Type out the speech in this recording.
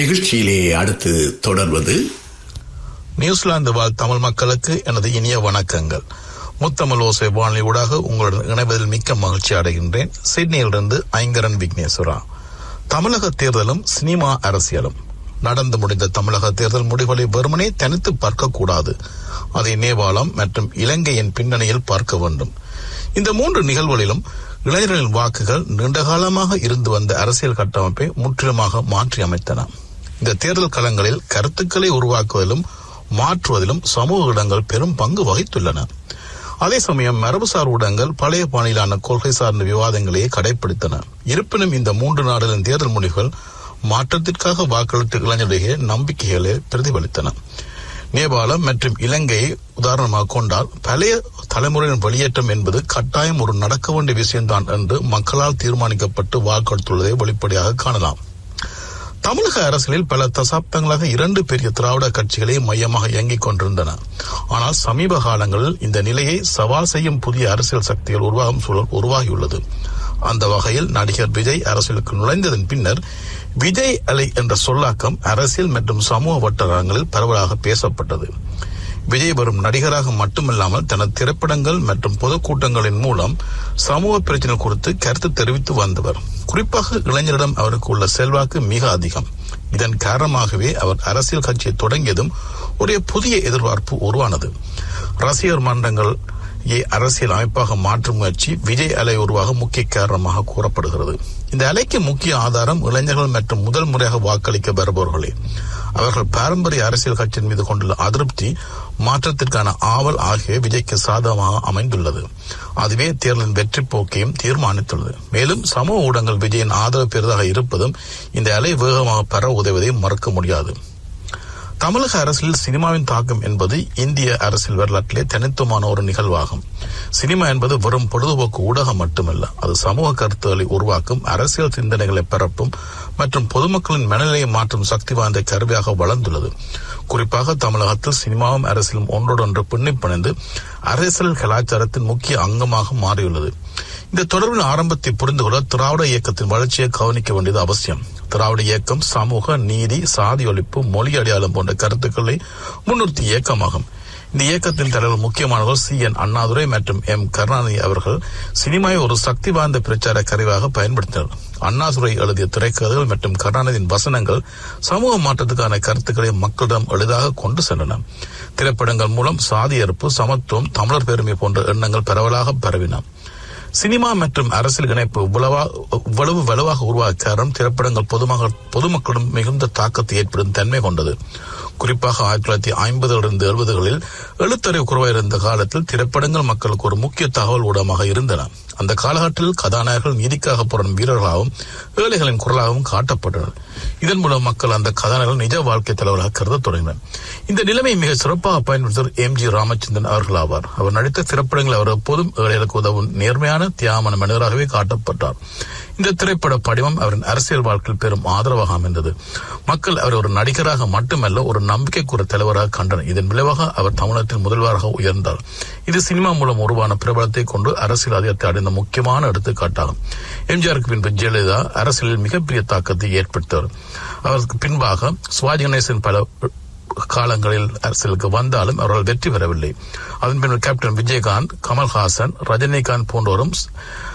நிகழ்ச்சியிலே அடுத்து தொடர்வது நியூசிலாந்து வாழ் தமிழ் மக்களுக்கு எனது இனிய வணக்கங்கள் முத்தமிழ் ஓசை வானொலி ஊடாக உங்களுடன் இணைவதில் மிக்க மகிழ்ச்சி அடைகின்றேன் சிட்னியிலிருந்து ஐங்கரன் விக்னேஸ்வரா தமிழக தேர்தலும் சினிமா அரசியலும் நடந்து முடிந்த தமிழக தேர்தல் முடிவுகளை வெறுமனே தனித்து பார்க்கக்கூடாது அதை நேபாளம் மற்றும் இலங்கையின் பின்னணியில் பார்க்க வேண்டும் இந்த மூன்று நிகழ்வுகளிலும் இளைஞர்களின் வாக்குகள் நீண்டகாலமாக இருந்து வந்த அரசியல் கட்டமைப்பை முற்றிலுமாக மாற்றி அமைத்தன இந்த தேர்தல் களங்களில் கருத்துக்களை உருவாக்குவதிலும் மாற்றுவதிலும் சமூக இடங்கள் பெரும் பங்கு வகித்துள்ளன அதே சமயம் மரபுசார் ஊடகங்கள் பழைய பாணியிலான கொள்கை சார்ந்த விவாதங்களையே கடைபிடித்தன இருப்பினும் இந்த மூன்று நாடுகளின் தேர்தல் முடிவுகள் மாற்றத்திற்காக வாக்களித்த இளைஞருடைய நம்பிக்கைகளை பிரதிபலித்தன நேபாளம் மற்றும் இலங்கையை உதாரணமாக கொண்டால் பழைய தலைமுறையின் வெளியேற்றம் என்பது கட்டாயம் ஒரு நடக்க வேண்டிய விஷயம்தான் என்று மக்களால் தீர்மானிக்கப்பட்டு வாக்களித்துள்ளதை வெளிப்படையாக காணலாம் தமிழக அரசியலில் பல தசாப்தங்களாக இரண்டு பெரிய திராவிட கட்சிகளே மையமாக இயங்கிக் கொண்டிருந்தன ஆனால் சமீப காலங்களில் இந்த நிலையை சவால் செய்யும் புதிய அரசியல் சக்திகள் உருவாகும் சூழல் உருவாகியுள்ளது அந்த வகையில் நடிகர் விஜய் அரசியலுக்கு நுழைந்ததன் பின்னர் விஜய் அலை என்ற சொல்லாக்கம் அரசியல் மற்றும் சமூக வட்டாரங்களில் பரவலாக பேசப்பட்டது விஜய் வரும் நடிகராக மட்டுமில்லாமல் தனது திரைப்படங்கள் மற்றும் பொதுக்கூட்டங்களின் மூலம் சமூக பிரச்சனை குறித்து கருத்து தெரிவித்து வந்தவர் குறிப்பாக இளைஞரிடம் அவருக்கு உள்ள செல்வாக்கு மிக அதிகம் இதன் காரணமாகவே அவர் அரசியல் கட்சியை தொடங்கியதும் ஒரு புதிய எதிர்பார்ப்பு உருவானது ரசிகர் மன்றங்கள் ஏ அரசியல் அமைப்பாக மாற்றும் முயற்சி விஜய் அலை உருவாக முக்கிய காரணமாக கூறப்படுகிறது இந்த அலைக்கு முக்கிய ஆதாரம் இளைஞர்கள் மற்றும் முதல் முறையாக வாக்களிக்க வருபவர்களே அவர்கள் பாரம்பரிய அரசியல் கட்சியின் மீது கொண்டுள்ள அதிருப்தி மாற்றத்திற்கான ஆவல் ஆகியவை விஜய்க்கு சாதகமாக அமைந்துள்ளது அதுவே தேர்தலின் வெற்றி போக்கையும் தீர்மானித்துள்ளது மேலும் சமூக ஊடகங்கள் விஜயின் ஆதரவு பெரிதாக இருப்பதும் இந்த அலை வேகமாக பெற உதவுவதை மறுக்க முடியாது தமிழக அரசியலில் சினிமாவின் தாக்கம் என்பது இந்திய அரசியல் வரலாற்றிலே தனித்துவமான ஒரு நிகழ்வாகும் சினிமா என்பது வெறும் பொழுதுபோக்கு ஊடகம் மட்டுமல்ல அது சமூக கருத்துக்களை உருவாக்கும் அரசியல் சிந்தனைகளை பரப்பும் மற்றும் பொதுமக்களின் மனநிலையை மாற்றும் சக்தி வாய்ந்த கருவியாக வளர்ந்துள்ளது குறிப்பாக தமிழகத்தில் சினிமாவும் அரசியலும் ஒன்றோடொன்று பின்னிப்பிணைந்து அரசியல் கலாச்சாரத்தின் முக்கிய அங்கமாக மாறியுள்ளது இந்த தொடர்பின் ஆரம்பத்தை புரிந்து கொள்ள திராவிட இயக்கத்தின் வளர்ச்சியை கவனிக்க வேண்டியது அவசியம் திராவிட இயக்கம் சமூக நீதி சாதி ஒழிப்பு மொழி அடையாளம் போன்ற கருத்துக்களை முன்னிறுத்திய இயக்கமாகும் இந்த இயக்கத்தின் தலைவர் முக்கியமானவர் சி என் அண்ணாதுரை மற்றும் எம் கருணாநிதி அவர்கள் சினிமாவை ஒரு சக்தி வாய்ந்த பிரச்சார கருவியாக பயன்படுத்தினர் அண்ணாதுரை எழுதிய திரைக்கதைகள் மற்றும் கருணாநிதியின் வசனங்கள் சமூக மாற்றத்துக்கான கருத்துக்களை மக்களிடம் எளிதாக கொண்டு சென்றன திரைப்படங்கள் மூலம் சாதி எறுப்பு சமத்துவம் தமிழர் பெருமை போன்ற எண்ணங்கள் பரவலாக பரவின சினிமா மற்றும் அரசியல் இணைப்பு இவ்வளவு வலுவாக உருவாக காரணம் திரைப்படங்கள் பொதுமக்கள் பொதுமக்களிடம் மிகுந்த தாக்கத்தை ஏற்படும் தன்மை கொண்டது குறிப்பாக ஆயிரத்தி தொள்ளாயிரத்தி ஐம்பதிலிருந்து எழுபதுகளில் எழுத்தறிவு குறைவாயிருந்த காலத்தில் திரைப்படங்கள் மக்களுக்கு ஒரு முக்கிய தகவல் ஊடகமாக இருந்தன அந்த காலகட்டத்தில் கதாநாயகர்கள் நீதிக்காக போராடும் வீரர்களாகவும் ஏழைகளின் குரலாகவும் காட்டப்பட்டனர் இதன் மூலம் மக்கள் அந்த கதாநாயகர்கள் நிஜ வாழ்க்கை தலைவராக கருத தொடங்கினர் இந்த நிலைமை மிக சிறப்பாக பயன்படுத்தவர் எம் ஜி ராமச்சந்திரன் அவர்கள் ஆவார் அவர் நடித்த திரைப்படங்கள் அவர் எப்போதும் ஏழைகளுக்கு உதவும் நேர்மையான தியாகமான மனிதராகவே காட்டப்பட்டார் இந்த திரைப்பட படிவம் அவரின் அரசியல் வாழ்க்கையில் பெரும் ஆதரவாக அமைந்தது மக்கள் அவர் ஒரு நடிகராக மட்டுமல்ல ஒரு நம்பிக்கைக்குற தலைவராக கண்டனர் இதன் விளைவாக அவர் தமிழகத்தின் முதல்வராக உயர்ந்தார் இது சினிமா மூலம் உருவான பிரபலத்தை கொண்டு அரசியல் அதிகாரத்தை அடைந்த முக்கியமான எடுத்துக்காட்டாகும் எம்ஜிஆருக்கு பின்பு ஜெயலலிதா அரசியலில் மிகப்பெரிய தாக்கத்தை ஏற்படுத்தியவர் அவருக்கு பின்பாக சிவாஜி கணேசன் பல காலங்களில் அரசியலுக்கு வந்தாலும் அவர்கள் வெற்றி பெறவில்லை அதன் பின்னர் கேப்டன் விஜயகாந்த் கமல்ஹாசன் ரஜினிகாந்த் போன்றோரும்